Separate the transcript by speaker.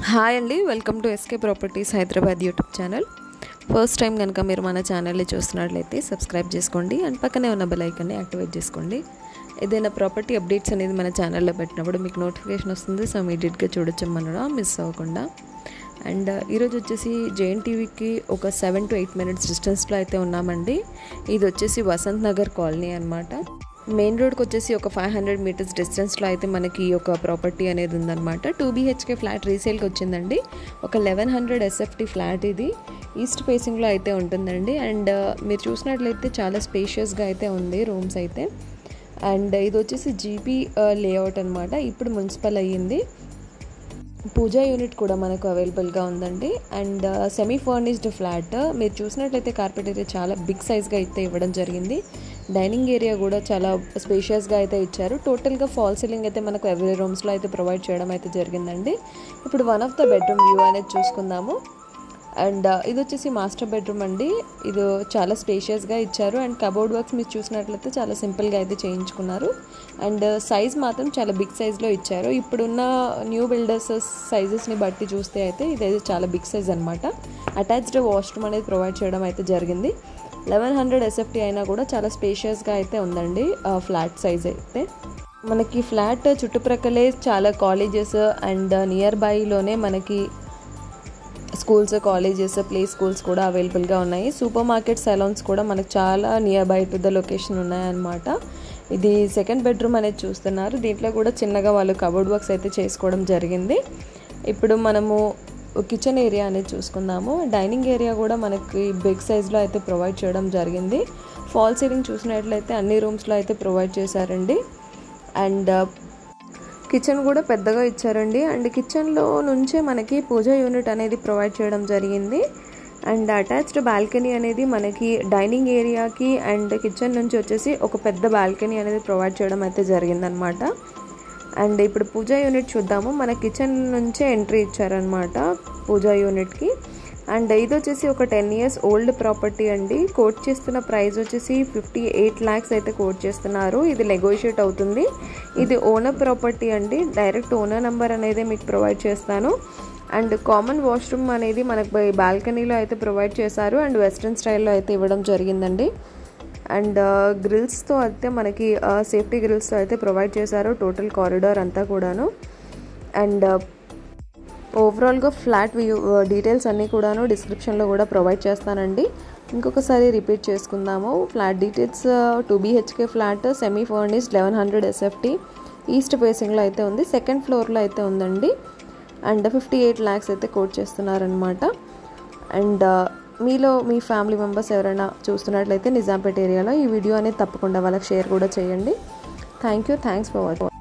Speaker 1: hi అండి welcome to SK Properties Hyderabad YouTube channel first time కనుక మీరు మన ఛానల్ని చూస్తున్నట్లయితే సబ్స్క్రైబ్ చేసుకోండి అండ్ పక్కనే ఉన్న బెల్ ఐకన్ని యాక్టివేట్ చేసుకోండి ఏదైనా ప్రాపర్టీ అప్డేట్స్ అనేది మన ఛానల్లో పెట్టినప్పుడు మీకు నోటిఫికేషన్ వస్తుంది సో ఇమీడియట్గా చూడొచ్చు మనం మిస్ అవ్వకుండా అండ్ ఈరోజు వచ్చేసి జేఎన్ టీవీకి ఒక సెవెన్ టు ఎయిట్ మినిట్స్ డిస్టెన్స్లో అయితే ఉన్నామండి ఇది వచ్చేసి వసంత్ నగర్ కాలనీ అనమాట మెయిన్ రోడ్కి వచ్చేసి ఒక ఫైవ్ హండ్రెడ్ మీటర్స్ డిస్టెన్స్లో అయితే మనకి ఈ ఒక ప్రాపర్టీ అనేది ఉందన్నమాట టూ బీహెచ్కే ఫ్లాట్ రీసేల్కి వచ్చిందండి ఒక లెవెన్ హండ్రెడ్ ఎస్ఎఫ్టీ ఫ్లాట్ ఇది ఈస్ట్ ఫేసింగ్లో అయితే ఉంటుందండి అండ్ మీరు చూసినట్లయితే చాలా స్పేషియస్గా అయితే ఉంది రూమ్స్ అయితే అండ్ ఇది వచ్చేసి జీపీ లేఅవుట్ అనమాట ఇప్పుడు మున్సిపల్ అయ్యింది పూజా యూనిట్ కూడా మనకు అవైలబుల్గా ఉందండి అండ్ సెమీ ఫర్నిష్డ్ ఫ్లాట్ మీరు చూసినట్లయితే కార్పెట్ ఏరియా చాలా బిగ్ సైజ్గా అయితే ఇవ్వడం జరిగింది డైనింగ్ ఏరియా కూడా చాలా స్పేషియస్గా అయితే ఇచ్చారు టోటల్గా ఫాల్ సీలింగ్ అయితే మనకు ఎవ్రీ రూమ్స్లో అయితే ప్రొవైడ్ చేయడం అయితే జరిగిందండి ఇప్పుడు one of the bedroom view అనేది చూసుకుందాము అండ్ ఇది వచ్చేసి మాస్టర్ బెడ్రూమ్ అండి ఇది చాలా స్పేషియస్గా ఇచ్చారు అండ్ కబోర్డ్ వర్క్స్ మీరు చూసినట్లయితే చాలా సింపుల్గా అయితే చేయించుకున్నారు అండ్ సైజ్ మాత్రం చాలా బిగ్ సైజ్లో ఇచ్చారు ఇప్పుడున్న న్యూ బిల్డర్స్ సైజెస్ని బట్టి చూస్తే అయితే ఇదైతే చాలా బిగ్ సైజ్ అనమాట అటాచ్డ్ వాష్రూమ్ అనేది ప్రొవైడ్ చేయడం అయితే జరిగింది లెవెన్ హండ్రెడ్ ఎస్ఎఫ్టీ అయినా కూడా చాలా స్పేషియస్గా అయితే ఉందండి ఫ్లాట్ సైజ్ అయితే మనకి ఫ్లాట్ చుట్టుప్రక్కలే చాలా కాలేజెస్ అండ్ నియర్ బైలోనే మనకి స్కూల్స్ కాలేజెస్ ప్లే స్కూల్స్ కూడా అవైలబుల్గా ఉన్నాయి సూపర్ మార్కెట్ సెలాన్స్ కూడా మనకు చాలా near by to the location ఉన్నాయన్నమాట ఇది సెకండ్ బెడ్రూమ్ అనేది చూస్తున్నారు దీంట్లో కూడా చిన్నగా వాళ్ళు కబోర్డ్ వర్క్స్ అయితే చేసుకోవడం జరిగింది ఇప్పుడు మనము కిచెన్ ఏరియా అనేది చూసుకుందాము డైనింగ్ ఏరియా కూడా మనకి బిగ్ సైజ్లో అయితే ప్రొవైడ్ చేయడం జరిగింది ఫాల్ సీలింగ్ చూసినట్లయితే అన్ని రూమ్స్లో అయితే ప్రొవైడ్ చేశారండి అండ్ కిచెన్ కూడా పెద్దగా ఇచ్చారండి అండ్ కిచెన్లో నుంచే మనకి పూజ యూనిట్ అనేది ప్రొవైడ్ చేయడం జరిగింది అండ్ అటాచ్డ్ బాల్కనీ అనేది మనకి డైనింగ్ ఏరియాకి అండ్ కిచెన్ నుంచి వచ్చేసి ఒక పెద్ద బాల్కనీ అనేది ప్రొవైడ్ చేయడం అయితే జరిగిందనమాట అండ్ ఇప్పుడు పూజా యూనిట్ చూద్దాము మన కిచెన్ నుంచే ఎంట్రీ ఇచ్చారనమాట పూజా యూనిట్కి అండ్ ఇది వచ్చేసి ఒక టెన్ ఇయర్స్ ఓల్డ్ ప్రాపర్టీ అండి కోట్ చేస్తున్న ప్రైస్ వచ్చేసి ఫిఫ్టీ ఎయిట్ ల్యాక్స్ అయితే కోట్ చేస్తున్నారు ఇది నెగోషియేట్ అవుతుంది ఇది ఓనర్ ప్రాపర్టీ అండి డైరెక్ట్ ఓనర్ నెంబర్ అనేది మీకు ప్రొవైడ్ చేస్తాను అండ్ కామన్ వాష్రూమ్ అనేది మనకు బాల్కనీలో అయితే ప్రొవైడ్ చేశారు అండ్ వెస్ట్రన్ స్టైల్లో అయితే ఇవ్వడం జరిగిందండి అండ్ గ్రిల్స్తో అయితే మనకి సేఫ్టీ గ్రిల్స్తో అయితే ప్రొవైడ్ చేశారు టోటల్ కారిడార్ అంతా కూడాను అండ్ ఓవరాల్గా ఫ్లాట్ వ్యూ డీటెయిల్స్ అన్నీ కూడాను డిస్క్రిప్షన్లో కూడా ప్రొవైడ్ చేస్తానండి ఇంకొకసారి రిపీట్ చేసుకుందాము flat details two BHK flat semi furnish eleven hundred SFT east ఫేసింగ్లో అయితే ఉంది సెకండ్ ఫ్లోర్లో అయితే ఉందండి అండ్ ఫిఫ్టీ ఎయిట్ ల్యాక్స్ అయితే కోట్ చేస్తున్నారనమాట అండ్ మీలో మీ ఫ్యామిలీ మెంబర్స్ ఎవరైనా చూస్తున్నట్లయితే నిజాంపేట ఏరియాలో ఈ వీడియో అనేది తప్పకుండా వాళ్ళకి షేర్ కూడా చేయండి thank you thanks for watching